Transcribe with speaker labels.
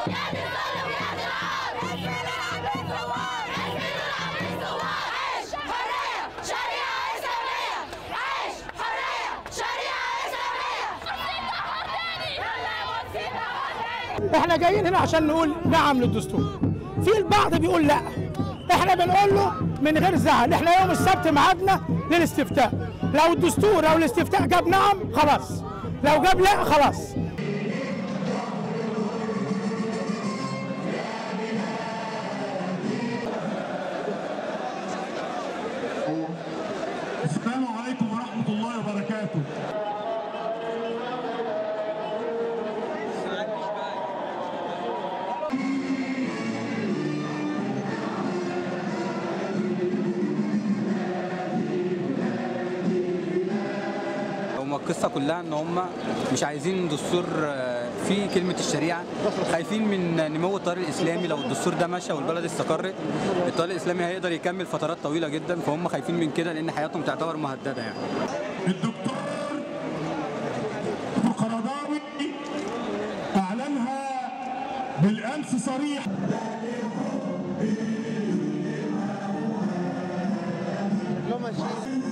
Speaker 1: عيش حرية شريعة إسلامية عيش حرية شريعة إسلامية
Speaker 2: احنا جايين هنا عشان نقول نعم للدستور في البعض بيقول لا احنا بنقول له من غير زعل احنا يوم السبت ميعادنا للاستفتاء لو الدستور او الاستفتاء جاب نعم خلاص لو جاب لا خلاص
Speaker 3: السلام عليكم ورحمة الله وبركاته
Speaker 4: هما القصة كلها ان هم مش عايزين دستور آه، فيه كلمة الشريعة خايفين من نمو التيار الإسلامي لو الدستور ده مشى والبلد استقرت التيار الإسلامي هيقدر يكمل فترات طويلة جدا فهم خايفين من كده لأن حياتهم تعتبر مهددة يعني
Speaker 3: الدكتور القرضاوي أعلنها بالأمس صريح
Speaker 5: لو ماشي